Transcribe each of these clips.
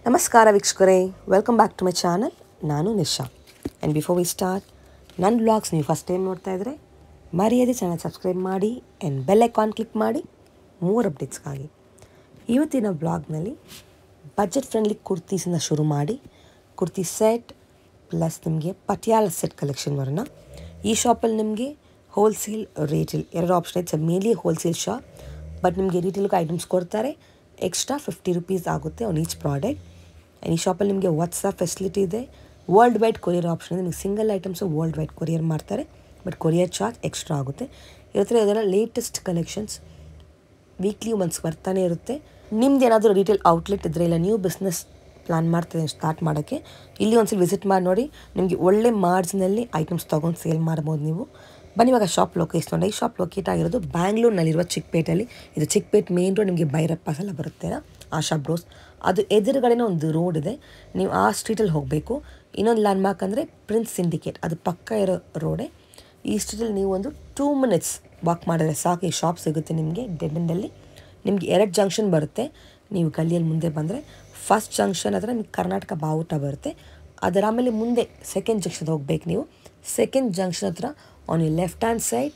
ನಮಸ್ಕಾರ ವೀಕ್ಷಕರೇ welcome back to my channel ನಾನು Nisha and before we start ನನ್ನ ಬ್ಲಾಗ್ಸ್ ನೀವು ಫಸ್ಟ್ ಟೈಮ್ ನೋಡ್ತಾ ಇದ್ದರೆ ಮರ್ಯಾದೆ ಚಾನಲ್ ಸಬ್ಸ್ಕ್ರೈಬ್ ಮಾಡಿ ಆ್ಯಂಡ್ ಬೆಲ್ ಐಕಾನ್ ಕ್ಲಿಕ್ ಮಾಡಿ ಮೂರು ಅಪ್ಡೇಟ್ಸ್ಗಾಗಿ ಇವತ್ತಿನ ಬ್ಲಾಗ್ನಲ್ಲಿ ಬಜೆಟ್ ಫ್ರೆಂಡ್ಲಿ ಕುರ್ತೀಸನ್ನ ಶುರು ಮಾಡಿ ಕುರ್ತಿ ಸೆಟ್ ಪ್ಲಸ್ ನಿಮಗೆ ಪಟಿಯಾಲ ಸೆಟ್ ಕಲೆಕ್ಷನ್ ಬರೋಣ ಈ ಶಾಪಲ್ಲಿ ನಿಮಗೆ ಹೋಲ್ಸೇಲ್ ರೇಟೇಲ್ ಎರಡು option it's mainly wholesale shop but ನಿಮಗೆ ರಿಟೇಲ್ಗೆ ಐಟಮ್ಸ್ ಕೊಡ್ತಾರೆ ಎಕ್ಸ್ಟ್ರಾ ಫಿಫ್ಟಿ ರುಪೀಸ್ ಆಗುತ್ತೆ ಆನ್ ಈಚ್ ಪ್ರಾಡಕ್ಟ್ ಈ ಶಾಪಲ್ಲಿ ನಿಮಗೆ ವಾಟ್ಸಪ್ ಫೆಸಿಲಿಟಿ ಇದೆ ವರ್ಲ್ಡ್ ವೈಡ್ ಕೊರಿಯರ್ ಆಪ್ಷನ್ ಇದೆ ನಿಮಗೆ single items worldwide courier ಮಾಡ್ತಾರೆ ಬಟ್ ಕೊರಿಯರ್ ಚಾರ್ಜ್ ಎಕ್ಸ್ಟ್ರಾ ಆಗುತ್ತೆ ಇದ್ರ ಇದೆಲ್ಲ ಲೇಟೆಸ್ಟ್ ಕಲೆಕ್ಷನ್ಸ್ ವೀಕ್ಲಿ ಒನ್ಸ್ ಬರ್ತಾನೆ ಇರುತ್ತೆ ನಿಮ್ದು ಏನಾದರೂ ರಿಟೇಲ್ ಔಟ್ಲೆಟ್ ಇದ್ದರೆ ಇಲ್ಲ ನ್ಯೂ ಬಿಸ್ನೆಸ್ ಪ್ಲ್ಯಾನ್ ಮಾಡ್ತಿದ್ದೀನಿ ಸ್ಟಾರ್ಟ್ ಮಾಡೋಕ್ಕೆ ಇಲ್ಲಿ ಒಂದ್ಸಲ ವಿಸಿಟ್ ಮಾಡಿ ನೋಡಿ ನಿಮಗೆ ಒಳ್ಳೆ ಮಾರ್ಜಿನಲ್ಲಿ ಐಟಮ್ಸ್ ತೊಗೊಂಡು ಸೇಲ್ ಮಾಡ್ಬೋದು ನೀವು ಬನ್ನಿ ಇವಾಗ ಶಾಪ್ ಲೊಕೇಶನ್ ನೋಡಿ ಈ ಶಾಪ್ ಲೊಕೇಟ್ ಆಗಿರೋದು ಬ್ಯಾಂಗ್ಳೂರ್ನಲ್ಲಿರುವ ಚಿಕ್ಕಪೇಟೆಯಲ್ಲಿ ಇದು ಚಿಕ್ಕಪೇಟೆ ಮೇನ್ ರೋಡ್ ನಿಮಗೆ ಭೈರಪ್ಪ ಎಲ್ಲ ಬರುತ್ತೇನಾ ಆಶಾ ಬ್ರೋಸ್ ಅದು ಎದುರುಗಡೆನೇ ಒಂದು ರೋಡ್ ಇದೆ ನೀವು ಆ ಸ್ಟ್ರೀಟಲ್ಲಿ ಹೋಗಬೇಕು ಇನ್ನೊಂದು ಲ್ಯಾಂಡ್ಮಾರ್ಕ್ ಅಂದರೆ ಪ್ರಿನ್ಸ್ ಸಿಂಡಿಕೇಟ್ ಅದು ಪಕ್ಕ ಇರೋ ರೋಡೇ ಈ ಸ್ಟ್ರೀಟಲ್ಲಿ ನೀವು ಒಂದು ಟೂ ಮಿನಿಟ್ಸ್ ವಾಕ್ ಮಾಡಿದ್ರೆ ಸಾಕು ಈ ಶಾಪ್ ಸಿಗುತ್ತೆ ನಿಮಗೆ ಡೆಡ್ ಎಂಡಲ್ಲಿ ನಿಮಗೆ ಎರಡು ಜಂಕ್ಷನ್ ಬರುತ್ತೆ ನೀವು ಗಲ್ಲಿಯಲ್ಲಿ ಮುಂದೆ ಬಂದರೆ ಫಸ್ಟ್ ಜಂಕ್ಷನ್ ಹತ್ರ ನಿಮ್ಗೆ ಕರ್ನಾಟಕ ಬಾವುಟ ಬರುತ್ತೆ ಅದರ ಆಮೇಲೆ ಮುಂದೆ ಸೆಕೆಂಡ್ ಜಂಕ್ಷನ್ ಹೋಗ್ಬೇಕು ನೀವು ಸೆಕೆಂಡ್ ಜಂಕ್ಷನ್ ಹತ್ರ on you left hand side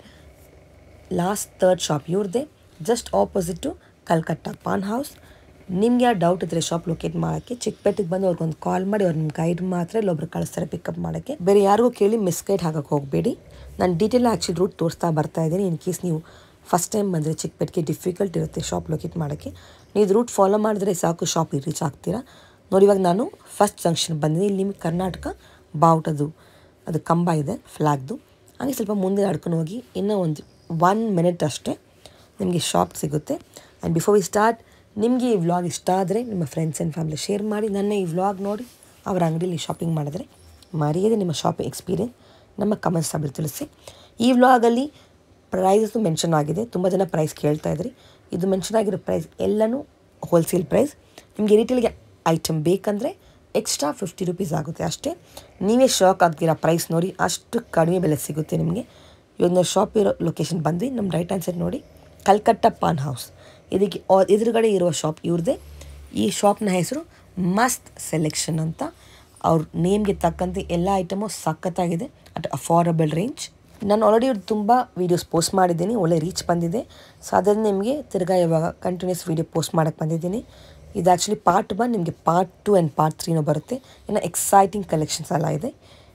last third shop ಇವ್ರದ್ದೇ just opposite Calcutta paan house ನಿಮ್ಗೆ ಯಾವ ಡೌಟ್ ಇದ್ದರೆ ಶಾಪ್ ಲೊಕೇಟ್ ಮಾಡೋಕ್ಕೆ ಚಿಕ್ಕಪೇಟೆಗೆ ಬಂದು ಅವ್ರಿಗೊಂದು ಕಾಲ್ ಮಾಡಿ ಅವ್ರು ನಿಮ್ಮ ಗೈಡ್ ಮಾತ್ರ ಇಲ್ಲೊಬ್ರು ಕಳಿಸ್ತಾರೆ ಪಿಕಪ್ ಮಾಡೋಕ್ಕೆ ಬೇರೆ ಯಾರಿಗೂ ಕೇಳಿ ಮಿಸ್ ಗೈಡ್ ಹಾಕಕ್ಕೆ ಹೋಗಬೇಡಿ ನಾನು ಡೀಟೇಲ್ ಆ್ಯಕ್ಚುಲಿ ರೂಟ್ ತೋರಿಸ್ತಾ ಬರ್ತಾ ಇದ್ದೀನಿ ಇನ್ ಕೇಸ್ ನೀವು ಫಸ್ಟ್ ಟೈಮ್ ಬಂದರೆ ಚಿಕ್ಕಪೇಟೆಗೆ ಡಿಫಿಕಲ್ಟ್ ಇರುತ್ತೆ ಶಾಪ್ ಲೊಕೇಟ್ ಮಾಡೋಕ್ಕೆ ನೀವು ಇದು ರೂಟ್ ಫಾಲೋ ಮಾಡಿದ್ರೆ ಸಾಕು ಶಾಪಿಗೆ ರೀಚ್ ಆಗ್ತೀರಾ ನೋಡಿ ಇವಾಗ ನಾನು ಫಸ್ಟ್ ಜಂಕ್ಷನ್ ಬಂದಿದ್ದೀನಿ ಇಲ್ಲಿ ನಿಮಗೆ ಕರ್ನಾಟಕ ಬಾವುಟದು ಅದು ಕಂಬ ಇದೆ ಫ್ಲ್ಯಾಗ್ದು ಹಾಗೆ ಸ್ವಲ್ಪ ಮುಂದೆ ನಡ್ಕೊಂಡು ಹೋಗಿ ಇನ್ನೂ ಒಂದು ಒನ್ ಮಿನಿಟ್ ಅಷ್ಟೇ ನಿಮಗೆ ಶಾಪ್ ಸಿಗುತ್ತೆ ಆ್ಯಂಡ್ ಬಿಫೋರ್ ವಿ ಸ್ಟಾರ್ಟ್ ನಿಮಗೆ ಈ ವ್ಲಾಗ್ ಇಷ್ಟ ಆದರೆ ನಿಮ್ಮ ಫ್ರೆಂಡ್ಸ್ ಆ್ಯಂಡ್ ಫ್ಯಾಮಿಲಿ ಶೇರ್ ಮಾಡಿ ನನ್ನ ಈ ವ್ಲಾಗ್ ನೋಡಿ ಅವರ ಅಂಗಡಿಯಲ್ಲಿ ಶಾಪಿಂಗ್ ಮಾಡಿದ್ರೆ ಮರೆಯದೆ ನಿಮ್ಮ ಶಾಪಿಂಗ್ ಎಕ್ಸ್ಪೀರಿಯನ್ಸ್ ನಮ್ಮ ಕಮೆಂಟ್ಸ್ ಸಬ್ಲಿ ತಿಳಿಸಿ ಈ ವ್ಲಾಗಲ್ಲಿ ಪ್ರೈಸಸ್ಸು ಮೆನ್ಷನ್ ಆಗಿದೆ ತುಂಬ ಜನ ಪ್ರೈಸ್ ಕೇಳ್ತಾ ಇದ್ರಿ ಇದು ಮೆನ್ಷನ್ ಆಗಿರೋ ಪ್ರೈಸ್ ಎಲ್ಲನೂ ಹೋಲ್ಸೇಲ್ ಪ್ರೈಸ್ ನಿಮಗೆ ರಿಟೇಲ್ಗೆ ಐಟಮ್ ಬೇಕಂದರೆ ಎಕ್ಸ್ಟ್ರಾ ಫಿಫ್ಟಿ ರುಪೀಸ್ ಆಗುತ್ತೆ ಅಷ್ಟೇ ನೀವೇ ಶಾಕ್ ಆಗ್ತೀರಾ ಪ್ರೈಸ್ ನೋಡಿ ಅಷ್ಟು ಕಡಿಮೆ ಬೆಲೆ ಸಿಗುತ್ತೆ ನಿಮಗೆ ಇವಾಗ ನಾವು ಶಾಪ್ ಇರೋ ಲೊಕೇಶನ್ ಬಂದ್ವಿ ನಮ್ಮ ರೈಟ್ ಹ್ಯಾಂಡ್ ಸೈಡ್ ನೋಡಿ ಕಲ್ಕಟ್ಟ ಪಾನ್ ಹೌಸ್ ಇದಕ್ಕೆ ಆ- ಎದುರುಗಡೆ ಇರುವ ಶಾಪ್ ಇವ್ರದ್ದೇ ಈ ಶಾಪ್ನ ಹೆಸರು ಮಸ್ತ್ ಸೆಲೆಕ್ಷನ್ ಅಂತ ಅವ್ರ ನೇಮ್ಗೆ ತಕ್ಕಂತೆ ಎಲ್ಲ ಐಟಮು ಸಖತ್ತಾಗಿದೆ ಅಟ್ ಅಫೋರ್ಡಬಲ್ ರೇಂಜ್ ನಾನು ಆಲ್ರೆಡಿ ಇವ್ರು ತುಂಬ ವೀಡಿಯೋಸ್ ಪೋಸ್ಟ್ ಮಾಡಿದ್ದೀನಿ ಒಳ್ಳೆ ರೀಚ್ ಬಂದಿದೆ ಸೊ ಅದನ್ನು ನಿಮಗೆ ತಿರ್ಗಾ ಇವಾಗ ಕಂಟಿನ್ಯೂಸ್ ವೀಡಿಯೋ ಪೋಸ್ಟ್ ಮಾಡೋಕ್ಕೆ ಬಂದಿದ್ದೀನಿ ಇದು ಆ್ಯಕ್ಚುಲಿ ಪಾರ್ಟ್ ಒನ್ ನಿಮಗೆ ಪಾರ್ಟ್ ಟು ಆ್ಯಂಡ್ ಪಾರ್ಟ್ ತ್ರೀನೂ ಬರುತ್ತೆ ಇನ್ನು ಎಕ್ಸೈಟಿಂಗ್ ಕಲೆಕ್ಷನ್ಸ್ ಎಲ್ಲ ಇದೆ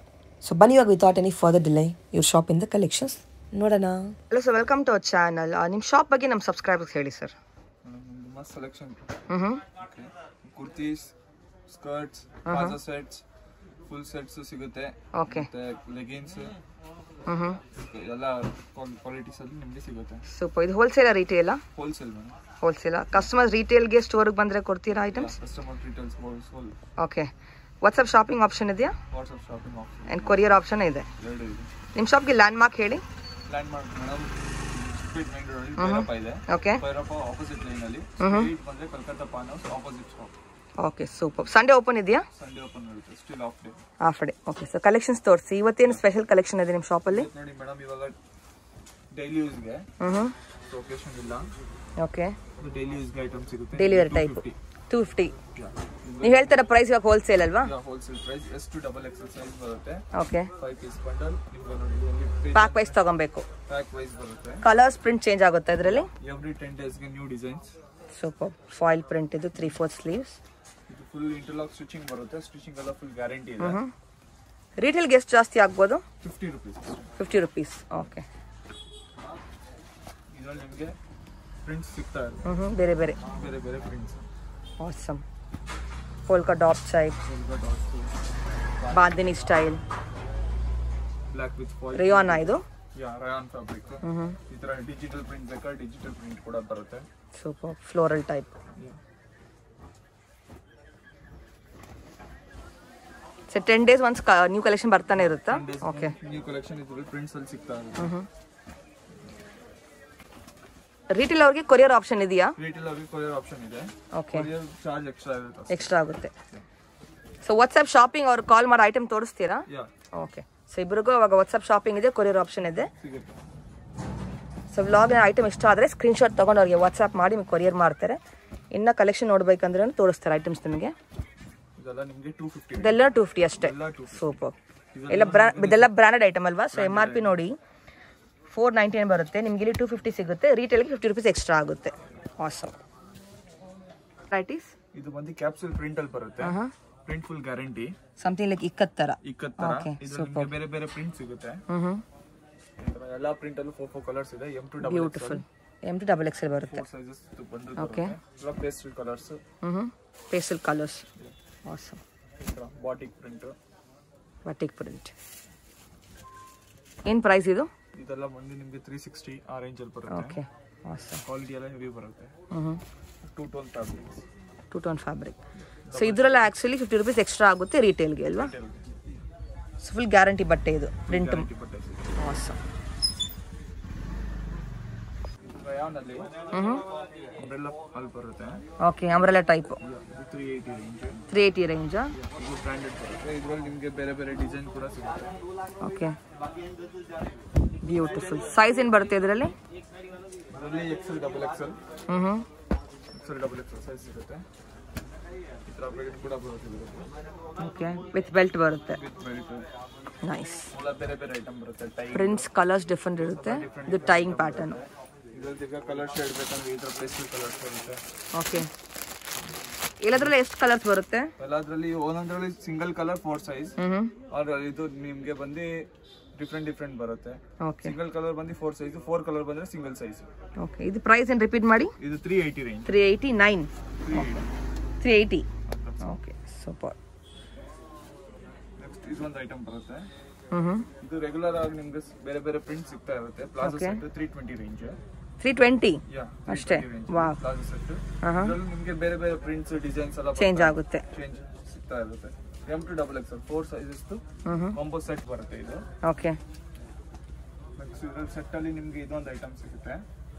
ಸೊ ಬನ್ನಿ ಇವಾಗ ವಿತೌಟ್ ಎನಿ ಫರ್ದರ್ ಡಿಲೇ ಇವ್ರ ಶಾಪಿಂದ ಕಲೆಕ್ಷನ್ಸ್ ನೋಡೋಣ hello sir welcome to our channel ನಿಮ್ಮ ಶಾಪ್ ಬಗ್ಗೆ ನಮ್ಮ ಸಬ್ಸ್ಕ್ರೈಬರ್ಸ್ ಹೇಳಿ ಸರ್ ಮಸ್ತ್ ಸೆಲೆಕ್ಷನ್ ಹ್ಞೂ okay kurtis skirts palazzo sets full sets ಸಿಗುತ್ತೆ ಓಕೆ ಮತ್ತೆ ಲೆಗಿನ್ಸ್ ಹ್ಞೂ ಹ್ಞೂ ಎಲ್ಲ ಕ್ವಾಲಿಟೀಸ್ ಅಲ್ಲಿ ನಿಮಗೆ ಸಿಗುತ್ತೆ ಸೂಪರ್ ಇದು ಹೋಲ್ಸೇಲ ರಿಟೇಲಾ ಹೋಲ್ಸೇಲ್ ಮೇಡಮ್ ಹೋಲ್ಸೇಲ ಕಸ್ಟಮರ್ಸ್ ರಿಟೇಲ್ಗೆ ಸ್ಟೋರ್ಗೆ ಬಂದರೆ ಕೊಡ್ತೀರಾ items customer details whole okay WhatsApp shopping option ಇದೆಯಾ WhatsApp shopping option and courier option ಇದೆ ಎರಡು ಇದೆ ನಿಮ್ಮ ಶಾಪ್ಗೆ ಲ್ಯಾಂಡ್ ಮಾರ್ಕ್ ಹೇಳಿ ಪ್ಲಾನ್ ಮಾಡಿ madam speed main road Bhairappa ಇದೆ ಓಕೆ ಭೈರಪ್ಪ ಆಪೋಸಿಟ್ ಲೈನ್ ಅಲ್ಲಿ ಸ್ಟ್ರೀಟ್ ಬಂದ್ರೆ Calcutta paan house opposite shop okay super Sunday open ಇದೆಯಾ ಸಂಡೇ ಓಪನ್ ಇರುತ್ತೆ still half day half day okay so collections ತೋರಿಸಿ ಇವತ್ತೇನು ಸ್ಪೆಷಲ್ ಕಲೆಕ್ಷನ್ ಇದೆ ನಿಮ್ಮ ಶಾಪಲ್ಲಿ ನೋಡಿ ಮೇಡಮ್ ಇವಾಗ ಡೈಲಿ ಯೂಸ್ಗೆ ಹ್ಞೂ ಹ್ಞೂ ಲೊಕೇಶನ್ ಇಲ್ಲ ಓಕೆ ಡೈಲಿ ಯೂಸ್ಗೆ ಐಟಮ್ ಸಿಗುತ್ತೆ daily wear type two fifty ನೀವು ಹೇಳ್ತಾರ ಪ್ರೈಸ್ ಇವಾಗ ಹೋಲ್ಸೇಲ್ ಅಲ್ವಾ ಹೋಲ್ಸೇಲ್ ಪ್ರೈಸ್ ಎಷ್ಟು ಡಬಲ್ ಎಕ್ಸೆಲ್ ಸೈಜ್ ಬರುತ್ತೆ ಓಕೆ ಫೈವ್ ಪೀಸ್ ಬಂಡಲ್ ನಿಮ್ಗೆ ನೋಡಿ ಪ್ಯಾಕ್ ವೈಸ್ ತೊಗೊಬೇಕು ಪ್ಯಾಕ್ ವೈಸ್ ಬರುತ್ತೆ ಕಲರ್ಸ್ ಪ್ರಿಂಟ್ ಚೇಂಜ್ ಆಗುತ್ತೆ ಇದರಲ್ಲಿ ಎವ್ರಿ ಟೆನ್ ಡೇಸ್ಗೆ new designs super foil print ಇದು ತ್ರೀ ಫೋರ್ ಸ್ಲೀವ್ಸ್ ಇದು ಫುಲ್ ಇಂಟರ್ಲಾಕ್ ಸ್ಟಿಚಿಂಗ್ ಬರುತ್ತೆ ಸ್ಟಿಚಿಂಗ್ ಎಲ್ಲ ಫುಲ್ ಗ್ಯಾರಂಟಿ ಇದೆ ರಿಟೇಲ್ಗೆ ಎಷ್ಟು ಜಾಸ್ತಿ ಆಗ್ಬೋದು fifty rupees fifty rupees okay ಇದರಲ್ಲಿ ನಿಮಗೆ ಪ್ರಿಂಟ್ಸ್ ಸಿಗ್ತಾ ಇದೆ ಹ್ಞೂ ಹ್ಞೂ ಬೇರೆ ಬೇರೆ ಬೇರೆ ಬೇರೆ prints awesome polka dot type bandhani style black with foil ರಿಯೋನಾ ಇದು ಯಾ ರಯಾನ್ ಫ್ಯಾಬ್ರಿಕ್ ಹ್ಞೂ ಹ್ಞೂ ಈ ತರ ಡಿಜಿಟಲ್ ಪ್ರಿಂಟ್ ಬೇಕಾ ಡಿಜಿಟಲ್ ಪ್ರಿಂಟ್ ಕೂಡ ಬರುತ್ತೆ super floral type so ten days once new collection ಬರ್ತಾನೆ ಇರುತ್ತಾ ಓಕೆ ನ್ಯೂ ಕಲೆಕ್ಷನ್ ಇದ್ರಲ್ಲಿ ಪ್ರಿಂಟ್ಸ್ ಅಲ್ಲಿ ಸಿಗ್ತಾ ಇದೆ ರಿಟೇಲ್ ಅವ್ರಿಗೆ ಕೊರಿಯರ್ ಆಪ್ಷನ್ ಇದೆಯಾ ರಿಟೇಲ್ ಅವ್ರಿಗೆ ಕೊರಿಯರ್ ಆಪ್ಷನ್ ಇದೆ ಓಕೆ ಕೊರಿಯರ್ ಚಾರ್ಜ್ ಎಕ್ಸ್ಟ್ರಾ ಇರುತ್ತೆ ಎಕ್ಸ್ಟ್ರಾ ಆಗುತ್ತೆ ಸೊ ವಾಟ್ಸಪ್ ಶಾಪಿಂಗ್ ಅವ್ರು ಕಾಲ್ ಮಾಡಿ ಐಟಮ್ ತೋರಿಸ್ತೀರಾ ಯಾ ಓಕೆ ಸೊ ಇಬ್ಬರಿಗೂ ಅವಾಗ ವಾಟ್ಸಪ್ ಶಾಪಿಂಗ್ ಇದೆ ಕೊರಿಯರ್ ಆಪ್ಷನ್ ಇದೆ ಸಿಗುತ್ತೆ ಸೊ ವ್ಲಾಗ್ ಐಟಮ್ ಇಷ್ಟ ಆದರೆ ಸ್ಕ್ರೀನ್ಶಾಟ್ ತೊಗೊಂಡು ಅವ್ರಿಗೆ ವಾಟ್ಸಪ್ ಮಾಡಿ ನಿಮಗೆ ಕೊರಿಯರ್ ಮಾಡ್ತಾರೆ ಇನ್ನು ಕಲೆಕ್ಷನ್ ನೋಡ್ಬೇಕಂದ್ರೆ ತೋರಿಸ್ತಾರೆ ಐಟಮ್ಸ್ ನಿಮಗೆ ಇದೆಲ್ಲ ನಿಮ್ಗೆ ಟೂ ಫಿಫ್ಟಿ ಇದೆಲ್ಲ ಟೂ ಫಿಫ್ಟಿ ಅಷ್ಟೇ ಎಲ್ಲ ಟೂ ಸೂಪರ್ ಎಲ್ಲ ಬ್ರಾ ಇದೆಲ್ಲ ಬ್ರಾಂಡೆಡ್ ಐಟಮ್ ಅಲ್ವಾ ಸೊ ಎಮ್ ಆರ್ ಪಿ ನೋಡಿ ಫೋರ್ ನೈಂಟಿ ನೈನ್ ಬರುತ್ತೆ ನಿಮ್ಗೆ ಇಲ್ಲಿ ಟೂ ಫಿಫ್ಟಿ ಸಿಗುತ್ತೆ ರಿಟೇಲ್ಗೆ ಫಿಫ್ಟಿ ರುಪೀಸ್ ಎಕ್ಸ್ಟ್ರಾ ಆಗುತ್ತೆ ಆಸಮ್ ರೈಟೀಸ್ ಇದು ಬಂದು ಕ್ಯಾಪ್ಸೂಲ್ ಪ್ರಿಂಟ್ ಅಲ್ಲಿ ಬರುತ್ತೆ print full guarantee something like ikat ಥರ ಇಕ್ಕತ್ತರ Okay, ಇದು ನಿಮ್ಗೆ ಬೇರೆ ಬೇರೆ ಪ್ರಿಂಟ್ ಸಿಗುತ್ತೆ ಹ್ಞೂ ಹ್ಞೂ ಈ ತರ ಎಲ್ಲಾ ಪ್ರಿಂಟ್ ಅಲ್ಲೂ ಫೋರ್ ಫೋರ್ ಕಲರ್ಸ್ ಇದೆ M to double beautiful M to double XL ಬರುತ್ತೆ ಫೋರ್ ಸೈಜಸ್ ಬಂದು Okay. ಎಲ್ಲ ಪೇಸ್ಟಲ್ ಕಲರ್ಸ್ ಹ್ಞೂ ಹ್ಞೂ pastel colours awesome batik print batik print ಏನು ಪ್ರೈಸ್ ಇದು ಇದೆಲ್ಲ ಬಂದು ನಿಮ್ಗೆ ತ್ರೀ ಸಿಕ್ಸ್ಟಿ ಆ ರೇಂಜ್ ಅಲ್ಲಿ ಬರುತ್ತೆ ಓಕೆ ಆಸಮ್ ಕ್ವಾಲಿಟಿ ಎಲ್ಲ ಹೆವಿ ಬರುತ್ತೆ ಹ್ಞೂ ಹ್ಞೂ two tone fabrics two tone fabric so ಇದರಲ್ಲಿ ಆ್ಯಕ್ಚುಲಿ ಫಿಫ್ಟಿ ರುಪೀಸ್ ಎಕ್ಸ್ಟ್ರಾ ಆಗುತ್ತೆ ರಿಟೇಲ್ಗೆ ಅಲ್ವಾ ಸೊ ಫುಲ್ ಗ್ಯಾರಂಟಿ ಬಟ್ಟೆ ಇದು ಪ್ರಿಂಟ್ ಬಟ್ಟೆ ಆಸಮ್ ರಯಾನ್ ಅಲ್ಲಿ ಹ್ಞೂ ಅಂಬ್ರೆಲ್ಲ ಅಲ್ಲಿ ಬರುತ್ತೆ ಓಕೆ ಅಂಬ್ರೆಲ್ಲ ಟೈಪು ಇದು three eighty range three eighty ರೇಂಜಾ ಇದು ಬ್ರಾಂಡೆಡ್ ಬರುತ್ತೆ ಇದ್ರಲ್ಲಿ ನಿಮ್ಗೆ ಬೇರೆ ಬೇರೆ ಡಿಸೈನ್ ಕೂಡ ಸಿಗುತ್ತೆ ಓಕೆ ಬ್ಯೂಟಿಫುಲ್ ಸೈಜ್ ಏನು ಬರುತ್ತೆ ಇದರಲ್ಲಿ ಅದರಲ್ಲಿ ಎಕ್ಸೆಲ್ ಡಬಲ್ ಎಕ್ಸೆಲ್ ಹ್ಞೂ ಹ್ಞೂ ಎಕ್ಸೆಲ್ ಡಬಲ್ ಎಕ್ಸೆಲ್ ಸೈಜ್ ಸಿಗುತ್ತೆ ಈ ಥರ ಬ್ರಾಕೆಟ್ ಕೂಡ ಬರುತ್ತೆ ಇದರಲ್ಲಿ. ಓಕೆ ವಿತ್ ಬೆಲ್ಟ್ ಬರುತ್ತೆ ವಿತ್ ಬೆಲ್ಟ್ ನೈಸ್ ಎಲ್ಲ ಬೇರೆ ಬೇರೆ ಐಟಮ್ ಬರುತ್ತೆ ಟೈ ಪ್ರಿಂಟ್ಸ್ ಕಲರ್ಸ್ ಡಿಫ್ರೆಂಟ್ ಇರುತ್ತೆ ಇದು ಟೈಯಿಂಗ್ ಪ್ಯಾಟರ್ನ್ ಇದ್ರಲ್ಲಿ ಈಗ ಕಲರ್ ಶೇಡ್ ಬೇಕಂದ್ರೆ ಈ ಥರ ಪೇಸ್ಟಲ್ ಕಲರ್ಸ್ ಬರುತ್ತೆ ಓಕೆ ಎಲ್ಲದ್ರಲ್ಲಿ ಎಷ್ಟು ಕಲರ್ಸ್ ಬರುತ್ತೆ ಎಲ್ಲದ್ರಲ್ಲಿ ಒಂದೊಂದ್ರಲ್ಲಿ ಸಿಂಗಲ್ ಕಲರ್ ಫೋರ್ ಸೈಜ್ ಹ್ಞೂ ಹ್ಞೂ ಆದ್ರೆ ಇದು ನಿಮ್ಗೆ ಬಂದು ಡಿಫ್ರೆಂಟ್ ಡಿಫ್ರೆಂಟ್ ಬರುತ್ತೆ ಓಕೆ ಸಿಂಗಲ್ ಕಲರ್ ಬಂದು ಫೋರ್ ಸೈಜ್ ಫೋರ್ ಕಲರ್ ಬಂದ್ರೆ ಸಿಂಗಲ್ ಸೈಜ್ ಓಕೆ ಇದು ಪ್ರೈಸ್ ಏನು ರಿಪೀಟ್ ಮಾಡಿ ಇದು three eighty range three eighty nine three eighty three eighty okay super next ಇದೊಂದು ಐಟಮ್ ಬರುತ್ತೆ ಹ್ಞೂ ಹ್ಞೂ ಇದು ರೆಗ್ಯುಲರ್ ಆಗಿ ನಿಮ್ಗೆ ಸ್- ಬೇರೆ ಬೇರೆ ಪ್ರಿಂಟ್ ಸಿಗ್ತಾ ಇರುತ್ತೆ palazzo Okay. Set three twenty range three twenty yeah ಅಷ್ಟೇ? Wow. ಪ್ಲಾಜೋ ಸೆಟ್ ಹಾಂ ಹಾಂ ಇದರಲ್ಲಿ ನಿಮ್ಗೆ ಬೇರೆ ಬೇರೆ ಪ್ರಿಂಟ್ಸ್ ಡಿಸೈನ್ಸ್ ಎಲ್ಲ ಚೇಂಜ್ ಆಗುತ್ತೆ ಚೇಂಜ್ ಸಿಗ್ತಾ ಇರುತ್ತೆ M to double X four sizes ಹ್ಞೂ ಹ್ಞೂ ಕಾಂಬೋ ಸೆಟ್ ಬರುತ್ತೆ ಇದು ಓಕೆ ನೆಕ್ಸ್ಟ್ ಇದ್ರಲ್ಲಿ ಸೆಟ್ ಅಲ್ಲಿ ನಿಮ್ಗೆ ಇದೊಂದು ಐಟಮ್ ಸಿಗುತ್ತೆ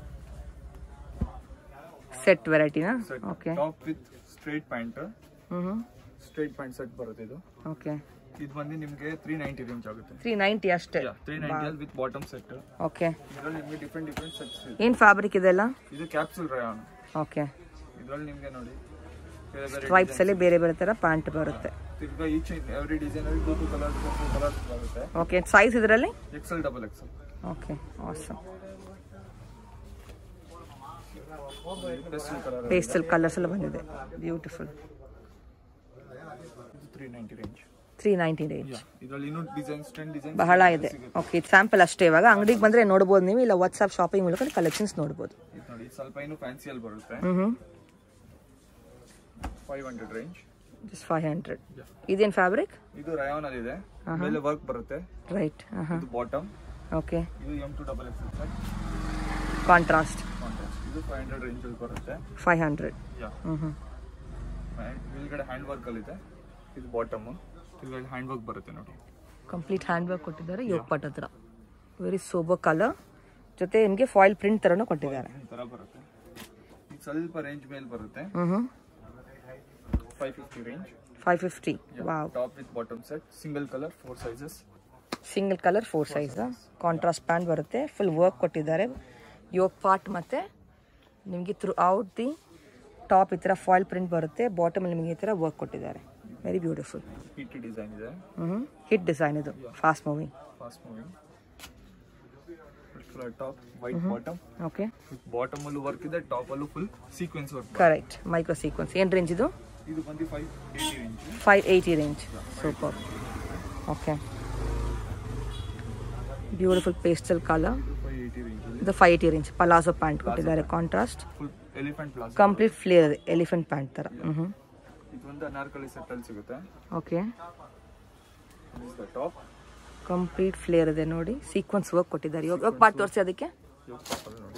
ಸೆಟ್ ವೆರೈಟಿನಾ set okay top with straight pant ಹ್ಞೂ ಹ್ಞೂ ಸ್ಟ್ರೈಟ್ ಪ್ಯಾಂಟ್ ಸೆಟ್ ಬರುತ್ತೆ ಇದು ಓಕೆ ಇದು ಬಂದು ನಿಮ್ಗೆ ತ್ರೀ ನೈಂಟಿ ರೇಂಜ್ ಆಗುತ್ತೆ ತ್ರೀ ನೈಂಟಿ ಅಷ್ಟೇ ತ್ರೀ ನೈಂಟಿ ಅಲ್ಲಿ ವಿತ್ ಬಾಟಮ್ ಸೆಟ್ ಓಕೆ ಇದರಲ್ಲಿ ನಿಮ್ಗೆ ಡಿಫ್ರೆಂಟ್ ಡಿಫ್ರೆಂಟ್ ಸೆಟ್ಸ್ ಇದೆ ಏನು ಫ್ಯಾಬ್ರಿಕ್ ಇದೆಲ್ಲ ಇದು ಕ್ಯಾಪ್ಸೂಲ್ ರಯಾನ್ ಓಕೆ ಇದರಲ್ಲಿ ನಿಮ್ಗೆ ನೋಡಿ ಬೇರೆ ಬೇರೆ ಸ್ಟ್ರೈಪ್ಸ್ ಅಲ್ಲಿ ಬೇರೆ ಬೇರೆ ಥರ ಪ್ಯಾಂಟ್ ಬರುತ್ತೆ ತಿರ್ಗಾ ಈಚ್ ಎವ್ರಿ ಡಿಸೈನ್ ಅಲ್ಲಿ two two colours two colours ಬರುತ್ತೆ ಓಕೆ ಸೈಜ್ ಇದರಲ್ಲಿ XL double XL okay awesome pastel colour pastel colours ಎಲ್ಲ ಬಂದಿದೆ beautiful three ninety range three ninety range ಇದರಲ್ಲಿ ಇನ್ನೂ ಡಿಸೈನ್ಸ್ ಟೆನ್ ಡಿಸೈನ್ ಬಹಳ ಇದೆ ಓಕೆ ಇದು ಸ್ಯಾಂಪಲ್ ಅಷ್ಟೇ ಇವಾಗ ಅಂಗಡಿಗೆ ಬಂದರೆ ನೋಡ್ಬೋದು ನೀವು ಇಲ್ಲ ವಾಟ್ಸಪ್ ಶಾಪಿಂಗ್ ಮೂಲಕ ಕಲೆಕ್ಷನ್ಸ್ ನೋಡ್ಬೋದು ಇದು ನೋಡಿ ಇದು ಸ್ವಲ್ಪ ಇನ್ನು ಫ್ಯಾನ್ಸಿಯಲ್ಲಿ ಬರುತ್ತೆ ಹ್ಞೂ ಹ್ಞೂ five hundred range just five hundred ಇದೇನು ಫ್ಯಾಬ್ರಿಕ್ ಇದು ರಯಾನ್ ಅಲ್ಲಿ ಇದೆ ಮೇಲೆ ವರ್ಕ್ ಬರುತ್ತೆ ರೈಟ್ ಹಾಂ ಹಾಂ ಇದು ಬಾಟಮ್ ಓಕೆ ಇದು M to double X set contrast ಇದು ಫೈವ್ ಹಂಡ್ರೆಡ್ ರೇಂಜ್ ಅಲ್ಲಿ ಬರುತ್ತೆ ಫೈವ್ ಹಂಡ್ರೆಡ್ ಯಾ ಹ್ಞೂ ಹ್ಞೂ ಮೇಲ್ಗಡೆ ಹ್ಯಾಂಡ್ ವರ್ಕ್ ಅಲ್ಲಿ ಇದೆ ಇದು ಬಾಟಮ್ ಇದ್ರಲ್ಲಿ ಹ್ಯಾಂಡ್ ವರ್ಕ್ ಬರುತ್ತೆ ನೋಡಿ ಕಂಪ್ಲೀಟ್ ಹ್ಯಾಂಡ್ ವರ್ಕ್ ಕೊಟ್ಟಿದ್ದಾರೆ ಯೋಗ್ ಪಟ್ ಹತ್ರ ವೆರಿ ಸೋಬರ್ ಕಲರ್ ಜೊತೆ ನಿಮಗೆ ಫಾಯಿಲ್ ಪ್ರಿಂಟ್ ಥರನೂ ಕೊಟ್ಟಿದ್ದಾರೆ ಈ ತರ ಬರುತ್ತೆ ಇದು ಸ್ವಲ್ಪ ರೇಂಜ್ ಮೇಲೆ ಬರುತ್ತೆ ಹ್ಞೂ ಹ್ಞೂ five fifty range five fifty wow top with bottom set single colour four sizes single colour four size contrast pant ಬರುತ್ತೆ ಫುಲ್ ವರ್ಕ್ ಕೊಟ್ಟಿದ್ದಾರೆ ಯೋಗ್ ಪಾರ್ಟ್ ಮತ್ತು ನಿಮಗೆ ಥ್ರೂ ಔಟ್ ದಿ ಟಾಪ್ ಈ ಥರ ಫಾಯಿಲ್ ಪ್ರಿಂಟ್ ಬರುತ್ತೆ ಬಾಟಮಲ್ಲಿ ನಿಮಗೆ ಈ ಥರ ವರ್ಕ್ ಕೊಟ್ಟಿದ್ದಾರೆ ವೆರಿ ಬ್ಯೂಟಿಫುಲ್ ಹಿಟ್ ಡಿಸೈನ್ ಇದೆ ಹ್ಞೂ ಹಿಟ್ ಡಿಸೈನ್ ಇದು fast moving fast moving top white bottom okay bottom ಅಲ್ಲೂ ವರ್ಕ್ ಇದೆ ಟಾಪ್ ಅಲ್ಲೂ full sequence work correct micro sequence ಏನು ರೇಂಜ್ ಇದು ಇದು ಬಂದು five eighty range five eighty range super okay beautiful pastel colour five eighty range ಅಲ್ಲಿ ಇದು five eighty range palazzo pant ಕೊಟ್ಟಿದ್ದಾರೆ ಕಾಂಟ್ರಾಸ್ಟ್ ಫುಲ್ ಎಲಿಫೆಂಟ್ ಪ್ಲಾಸ್ ಕಂಪ್ಲೀಟ್ ಫ್ಲೇರ್ ಇದೆ elephant pant ಥರ ಹ್ಞೂ ಇದು ಒಂದು ಅನಾರ್ಕಲಿ ಸೆಟ್ ಅಲ್ಲಿ ಸಿಗುತ್ತೆ ಓಕೆ ಟಾಪ್ ಕಂಪ್ಲೀಟ್ ಫ್ಲೇರ್ ಇದೆ ನೋಡಿ ಸೀಕ್ವೆನ್ಸ್ ವರ್ಕ್ ಕೊಟ್ಟಿದ್ದಾರೆ ಇವಾಗ ಪಾರ್ಟ್ ತೋರಿಸಿ ಅದಕ್ಕೆ ನೋಡಿ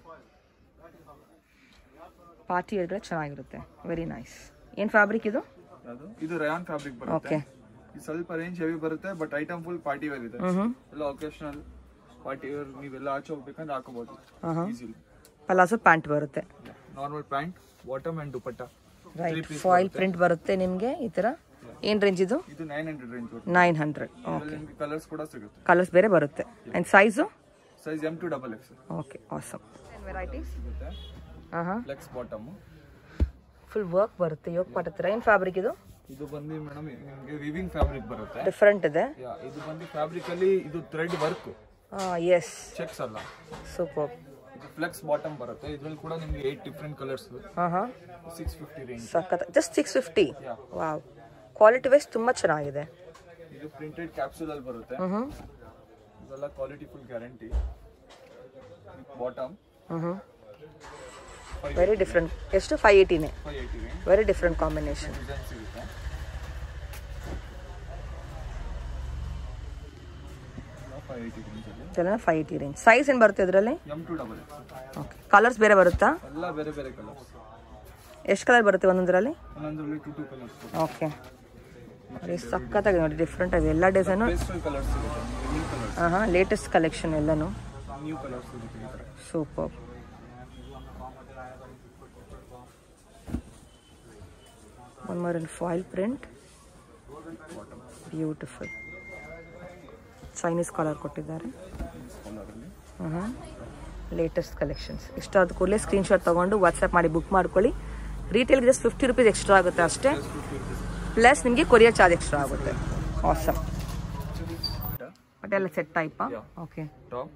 ಪಾರ್ಟಿ ವೇರ್ಗಳು ಚೆನ್ನಾಗಿರುತ್ತೆ ವೆರಿ ನೈಸ್ ಏನು ಫ್ಯಾಬ್ರಿಕ್ ಇದು ಯಾವುದು ಇದು ರಯಾನ್ ಫ್ಯಾಬ್ರಿಕ್ ಬರುತ್ತೆ ಓಕೆ ಇದು ಸ್ವಲ್ಪ ರೇಂಜ್ ಹೆವಿ ಬರುತ್ತೆ but item full party wear ಇದೆ ಹ್ಞೂ ಎಲ್ಲ ಒಕೇಶನಲ್ ಪಾರ್ಟಿ ವೇರ್ ನೀವೆಲ್ಲ ಆಚೆ ಹೋಗ್ಬೇಕಂದ್ರೆ ಹಾಕೋಬಹುದು ಹಾಂ ಹಾಂ ಈಸಿಲಿ ಪಲಾಜೋ ಪ್ಯಾಂಟ್ ಬರುತ್ತೆ normal pant bottom and dupatta right foil print ಬರುತ್ತೆ ನಿಮಗೆ ಈ ಥರ ಏನು ರೇಂಜ್ ಇದು ಇದು ನೈನ್ ಹಂಡ್ರೆಡ್ ರೇಂಜ್ ಬರುತ್ತೆ ನೈನ್ ಹಂಡ್ರೆಡ್ ಇದರಲ್ಲಿ ನಿಮ್ಗೆ ಕಲರ್ಸ್ ಕೂಡ ಸಿಗುತ್ತೆ ಕಲರ್ಸ್ ಬೇರೆ ಬರುತ್ತೆ and size size M to double X okay awesome varieties ಸಿಗುತ್ತೆ ಹಾಂ ಹಾಂ ಫ್ಲೆಕ್ಸ್ ಬಾಟಮ್ ಫುಲ್ ವರ್ಕ್ ಬರುತ್ತೆ ಯೋಗ ಪಾಟ್ ಹತ್ರ ಏನು ಫ್ಯಾಬ್ರಿಕ್ ಇದು ಇದು ಬಂದು ಮೇಡಮ್ ನಿಮಗೆ ವಿವಿಂಗ್ ಫ್ಯಾಬ್ರಿಕ್ ಬರುತ್ತೆ ಡಿಫ್ರೆಂಟ್ ಇದೆ ಯಾ ಇದು ಬಂದು ಫ್ಯಾಬ್ರಿಕ್ ಅಲ್ಲಿ ಇದು ಥ್ರೆಡ್ ವರ್ಕ್ ಎಸ್ ಚೆಕ್ಸ್ ಅಲ್ಲ ಸೂಪರ್ ಇದು ಫ್ಲೆಕ್ಸ್ ಬಾಟಮ್ ಬರುತ್ತೆ ಇದ್ರಲ್ಲಿ ಕೂಡ ನಿಮ್ಗೆ ಏಟ್ ಡಿಫ್ರೆಂಟ್ ಕಲರ್ಸ್ ಹಾಂ ಹಾಂ ಸಿಕ್ಸ್ ಫಿಫ್ಟಿ ರೇಂಜ್ ಸಖತ್ just six fifty Yeah. Wow quality wise ತುಂಬ ಚೆನ್ನಾಗಿದೆ ಇದು ಪ್ರಿಂಟೆಡ್ ಕ್ಯಾಪ್ಸೂಲ್ ಅಲ್ಲಿ ಬರುತ್ತೆ ಹ್ಞೂ ಹ್ಞೂ ಇದೆಲ್ಲ ಕ್ವಾಲಿಟಿ ಫುಲ್ ಗ್ಯಾರಂಟಿ ಬಾಟಮ್ ಹ್ಞೂ ಹ್ಞೂ ವೆರಿ ಡಿಫ್ರೆಂಟ್ ಎಷ್ಟು ಫೈವ್ ಏಯ್ಟಿನೇ five eighty range very different combination design ಸಿಗುತ್ತೆ ಫೈವ್ ಏಯ್ಟಿ ರೇಂಜಲ್ಲಿ ಇದೆಲ್ಲ ಫೈವ್ ಏಯ್ಟಿ ರೇಂಜ್ ಸೈಜ್ ಏನು ಬರುತ್ತೆ ಇದರಲ್ಲಿ M to double okay colours ಬೇರೆ ಬರುತ್ತಾ ಎಲ್ಲ ಬೇರೆ ಬೇರೆ ಕಲರ್ಸ್ ಎಷ್ಟು ಕಲರ್ ಬರುತ್ತೆ ಒಂದೊಂದರಲ್ಲಿ ಒಂದೊಂದರಲ್ಲಿ ಟು ಟು ಕಲರ್ಸ್ ಓಕೆ ನೋಡಿ ಸಖತ್ತಾಗಿ ನೋಡಿ ಡಿಫ್ರೆಂಟ್ ಆಗಿ ಎಲ್ಲ ಡಿಸೈನು ಪೇಸ್ಟಲ್ ಕಲರ್ಸ್ ಸಿಗುತ್ತೆ ನ್ಯೂ ಕಲರ್ಸ್ ಹಾಂ ಹಾಂ ಲೇಟೆಸ್ಟ್ ಕಲೆಕ್ಷನ್ ಎಲ್ಲನೂ ನ್ಯೂ ಕಲರ್ಸ್ ಸಿಗುತ್ತೆ ಈ ಥರ super one more in foil print beautiful Chinese colour ಕೊಟ್ಟಿದ್ದಾರೆ ಕಲರಲ್ಲಿ ಹಾಂ ಲೇಟೆಸ್ಟ್ ಕಲೆಕ್ಷನ್ಸ್ ಇಷ್ಟ ಆದ ಕೂಡಲೇ ಸ್ಕ್ರೀನ್ಶಾಟ್ ತೊಗೊಂಡು ವಾಟ್ಸಪ್ ಮಾಡಿ ಬುಕ್ ಮಾಡ್ಕೊಳ್ಳಿ ರೀಟೇಲ್ಗೆ ಜಸ್ಟ್ ಫಿಫ್ಟಿ ರುಪೀಸ್ ಎಕ್ಸ್ಟ್ರಾ ಆಗುತ್ತೆ ಅಷ್ಟೇ ಪ್ಲಸ್ ನಿಮಗೆ ಕೊರಿಯರ್ ಚಾರ್ಜ್ ಎಕ್ಸ್ಟ್ರಾ ಆಗುತ್ತೆ ಆಸಮ್ ಬಟ್ ಎಲ್ಲ ಸೆಟ್ ಟೈಪಾ Yeah. Okay top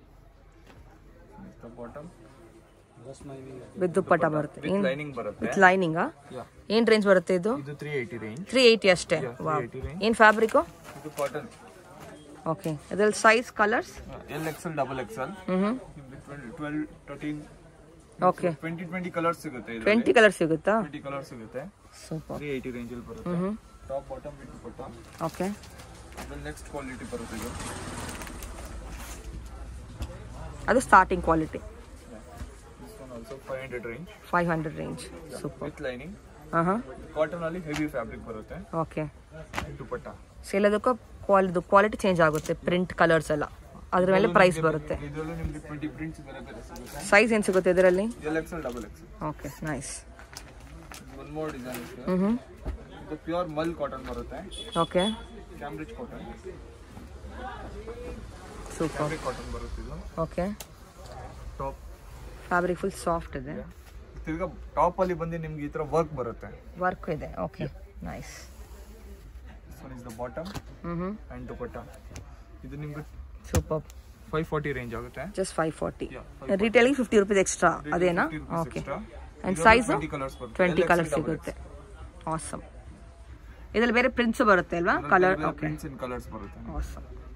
bottom with dupatta ಬರುತ್ತೆ ವಿತ್ ಏನು ಲೈನಿಂಗ್ ಬರುತ್ತೆ ವಿತ್ ಲೈನಿಂಗಾ ಯಾ ಏನು ರೇಂಜ್ ಬರುತ್ತೆ ಇದು ಇದು three eighty range three eighty ಅಷ್ಟೇ Yeah, ವಾ 380 range. ಏನು ಫ್ಯಾಬ್ರಿಕು ಇದು ಕಾಟನ್ ಓಕೆ ಇದ್ರಲ್ಲಿ size colours L XL double XL ಹ್ಞೂ ಹ್ಞೂ twelve thirteen okay twenty twenty colours ಸಿಗುತ್ತೆ ಟ್ವೆಂಟಿ ಕಲರ್ ಸಿಗುತ್ತಾ ಟ್ವೆಂಟಿ ಕಲರ್ ಸಿಗುತ್ತೆ ಸೂಪರ್ ತ್ರೀ ಏಯ್ಟಿ ರೇಂಜಲ್ಲಿ ಬರುತ್ತೆ ಹ್ಞೂ ಟಾಪ್ ಬಾಟಮ್ ಬಿಟ್ಟು ಕೊಟ್ಟು ಓಕೆ ಅದ್ರಲ್ಲಿ ನೆಕ್ಸ್ಟ್ ಕ್ವಾಲಿಟಿ ಬರುತ್ತೆ ಇದು ಅದು starting quality this one also five hundred range five hundred range super with lining ಹಾಂ ಹಾಂ ಕಾಟನ್ ಅಲ್ಲಿ ಹೆವಿ ಫ್ಯಾಬ್ರಿಕ್ ಬರುತ್ತೆ ಓಕೆ ದುಪಟ್ಟ ಸೊ ಎಲ್ಲದಕ್ಕೂ ಕ್ವಾಲಿದು ಕ್ವಾಲಿಟಿ ಚೇಂಜ್ ಆಗುತ್ತೆ ಪ್ರಿಂಟ್ ಕಲರ್ಸ್ ಎಲ್ಲ ಅದ್ರ ಮೇಲೆ ಪ್ರೈಸ್ ಬರುತ್ತೆ ಇದರಲ್ಲೂ ನಿಮ್ಗೆ ಟ್ವೆಂಟಿ ಪ್ರಿಂಟ್ಸ್ ಬೇರೆ ಬೇರೆ ಸಿಗುತ್ತೆ ಸೈಜ್ ಏನು ಸಿಗುತ್ತೆ ಇದರಲ್ಲಿ L XL double XL okay nice one more design ಇದೆ ಹ್ಞೂ ಹ್ಞೂ ಇದು ಪ್ಯೂರ್ ಮಲ್ ಕಾಟನ್ ಬರುತ್ತೆ okay Cambridge cotton super Cambridge cotton ಬರುತ್ತೆ ಇದು okay top fabric full soft ಇದೆ ತಿರ್ಗಾ ಟಾಪ್ ಅಲ್ಲಿ ಬಂದು ನಿಮ್ಗೆ ಈ ತರ ವರ್ಕ್ ಬರುತ್ತೆ ವರ್ಕ್ ಇದೆ okay nice this one is the bottom ಹ್ಞೂ ಹ್ಞೂ ಅಂಡ್ ದುಪಟ್ಟ ಇದು ನಿಮ್ಗೆ ಸೂಪರ್ ಫೈವ್ ಫಾರ್ಟಿ ರೇಂಜ್ ಆಗುತ್ತೆ ಜಸ್ಟ್ ಫೈವ್ ಫಾರ್ಟಿ Yeah, ರಿಟೇಲಿಗೆ ಫಿಫ್ಟಿ ರುಪೀಸ್ ಎಕ್ಸ್ಟ್ರಾ ಅದೇನಾ 50 rupees ಓಕೆ extra. ಆ್ಯಂಡ್ ಇದರಲ್ಲಿ ಸೈಜು 20 colours ಬರುತ್ತೆ. ಟ್ವೆಂಟಿ LXL ಕಲರ್ double ಸಿಗುತ್ತೆ ಆಸಮ್ ಇದರಲ್ಲಿ ಬೇರೆ ಪ್ರಿಂಟ್ಸ್ ಬರುತ್ತೆ ಅಲ್ವಾ colour okay prints in colours ಬರುತ್ತೆ ಆಸಮ್